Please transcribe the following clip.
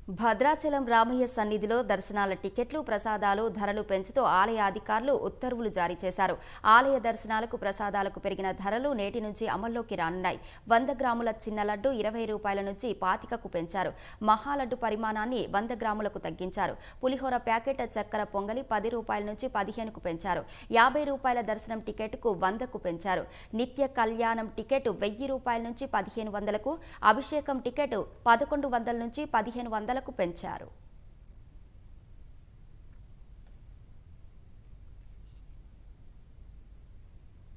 భద్రాచలం రామయ్య సన్నిధిలో దర్శనాల టికెట్లు ప్రసాదాలు ధరలు పెంచుతూ ఆలయ అధికారులు ఉత్తర్వులు జారీ చేశారు ఆలయ దర్శనాలకు ప్రసాదాలకు పెరిగిన ధరలు నేటి నుంచి అమల్లోకి రానున్నాయి వంద గ్రాముల చిన్న లడ్డు ఇరవై రూపాయల నుంచి పాతికకు పెంచారు మహాలడ్డు పరిమాణాన్ని వంద గ్రాములకు తగ్గించారు పులిహోర ప్యాకెట్ చక్కెర పొంగలి పది రూపాయల నుంచి పదిహేనుకు పెంచారు యాభై రూపాయల దర్శనం టికెట్కు వందకు పెంచారు నిత్య కళ్యాణం టికెట్ వెయ్యి రూపాయల నుంచి పదిహేను వందలకు అభిషేకం టికెట్ పదకొండు వందల నుంచి పదిహేను వందలకు పెంచారు